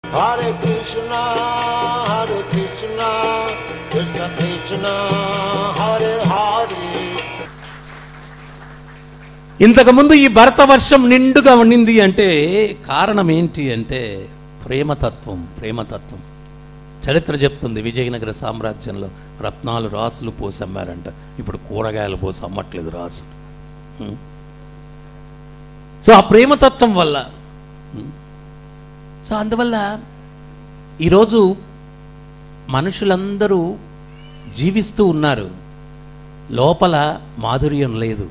Hare Krishna, Hare Krishna, Krishna Krishna, Hare Hare. ఇంతకుముందు ఈ భరత వర్షం నిండుగా ఉండింది అంటే కారణం ఏంటి అంటే ప్రేమతత్వం ప్రేమతత్వం చరిత్ర చెప్తుంది విజయనగర సామ్రాజ్యంలో రత్నాలు రాసులు పోసి అమ్మారంట ఇప్పుడు కూరగాయలు పోసి అమ్మట్లేదు రాసు ఉం. సో ఆ ప్రేమతత్వం వల్ల ఉం. సో అందువల్ల ఈరోజు మనుషులందరూ జీవిస్తూ ఉన్నారు లోపల మాధుర్యం లేదు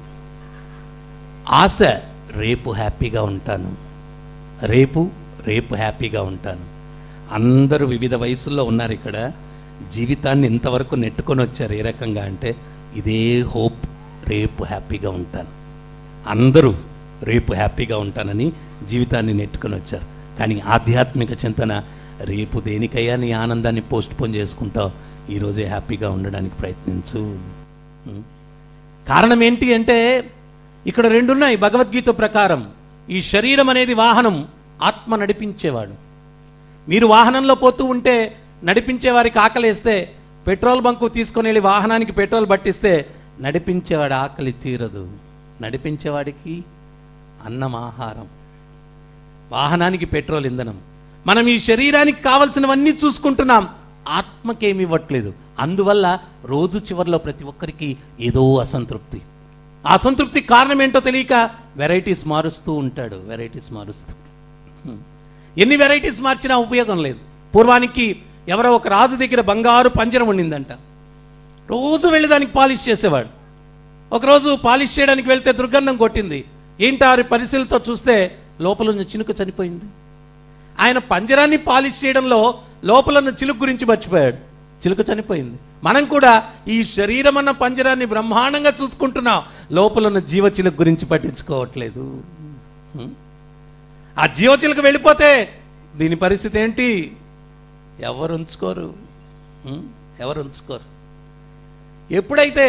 ఆశ రేపు హ్యాపీగా ఉంటాను రేపు రేపు హ్యాపీగా ఉంటాను అందరూ వివిధ వయసుల్లో ఉన్నారు ఇక్కడ జీవితాన్ని ఇంతవరకు నెట్టుకొని వచ్చారు ఏ రకంగా అంటే ఇదే హోప్ రేపు హ్యాపీగా ఉంటాను అందరూ రేపు హ్యాపీగా ఉంటానని జీవితాన్ని నెట్టుకొని వచ్చారు కానీ ఆధ్యాత్మిక చింతన రేపు దేనికయ్యా నీ ఆనందాన్ని పోస్ట్ పోన్ చేసుకుంటావు ఈరోజే హ్యాపీగా ఉండడానికి ప్రయత్నించు ఉం? కారణం ఏంటి అంటే ఇక్కడ రెండున్నాయి భగవద్గీత ప్రకారం ఈ శరీరం అనేది వాహనం ఆత్మ నడిపించేవాడు మీరు వాహనంలో పోతూ ఉంటే నడిపించే వారికి ఆకలేస్తే పెట్రోల్ బంకు తీసుకొని వెళ్ళి వాహనానికి పెట్రోల్ పట్టిస్తే నడిపించేవాడి ఆకలి తీరదు నడిపించేవాడికి అన్నం ఆహారం వాహనానికి పెట్రోల్ ఇంధనం మనం ఈ శరీరానికి కావలసినవన్నీ చూసుకుంటున్నాం ఆత్మకేమి ఇవ్వట్లేదు అందువల్ల రోజు చివరిలో ప్రతి ఒక్కరికి ఏదో అసంతృప్తి ఆ అసంతృప్తి కారణం ఏంటో తెలియక వెరైటీస్ మారుస్తూ ఉంటాడు వెరైటీస్ మారుస్తూ హ్మ్. ఎన్ని వెరైటీస్ మార్చినా ఉపయోగం లేదు పూర్వానికి ఎవరో ఒక రాజు దగ్గర బంగారు పంజరం ఉండిందంట రోజు వెళ్ళి దానికి పాలిష్ చేసేవాడు ఒకరోజు పాలిష్ చేయడానికి వెళ్తే దుర్గంధం కొట్టింది ఏంటి ఆ పరిశీలతో చూస్తే లోపల ఉన్న చినుక చనిపోయింది ఆయన పంజరాన్ని పాలిష్ చేయడంలో లోపల ఉన్న చిలుక గురించి మర్చిపోయాడు చిలుక చనిపోయింది మనం కూడా ఈ శరీరం అన్న పంజరాన్ని బ్రహ్మాండంగా చూసుకుంటున్నాం లోపల ఉన్న జీవ చిలుక గురించి పట్టించుకోవట్లేదు హ్మ్? ఆ జీవ చిలుక వెళ్ళిపోతే దీని పరిస్థితి ఏంటి ఎవరు ఉంచుకోరు హ్మ్? ఎవరు ఉంచుకోరు ఎప్పుడైతే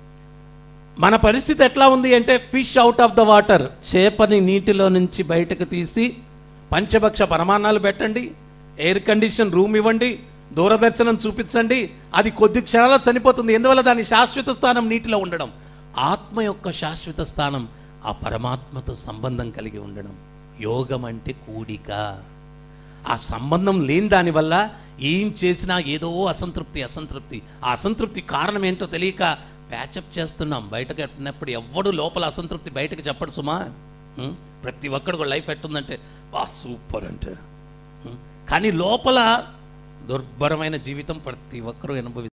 మన పరిస్థితి ఎట్లా ఉంది అంటే fish out of the water చేపని నీటిలో నుంచి బయటకు తీసి పంచభక్ష పరమాన్నాలు పెట్టండి ఎయిర్ కండిషన్ రూమ్ ఇవ్వండి దూరదర్శనం చూపించండి అది కొద్ది క్షణాల్లో చనిపోతుంది ఎందువల్ల దాని శాశ్వత స్థానం నీటిలో ఉండడం ఆత్మ యొక్క శాశ్వత స్థానం ఆ పరమాత్మతో సంబంధం కలిగి ఉండడం యోగం అంటే కూడిక ఆ సంబంధం లేని దానివల్ల ఏం చేసినా ఏదో అసంతృప్తి అసంతృప్తి ఆ అసంతృప్తి కారణం ఏంటో తెలియక ప్యాచప్ చేస్తున్నాం బయటకు ఎట్టినప్పుడు ఎవ్వడు లోపల అసంతృప్తి బయటకు చెప్పడు సుమా ఉం? ప్రతి ఒక్కడు కూడా లైఫ్ ఎట్టుందంటే వా సూపర్ అంటే ఉం? కానీ లోపల దుర్భరమైన జీవితం ప్రతి ఒక్కరూ అనుభవి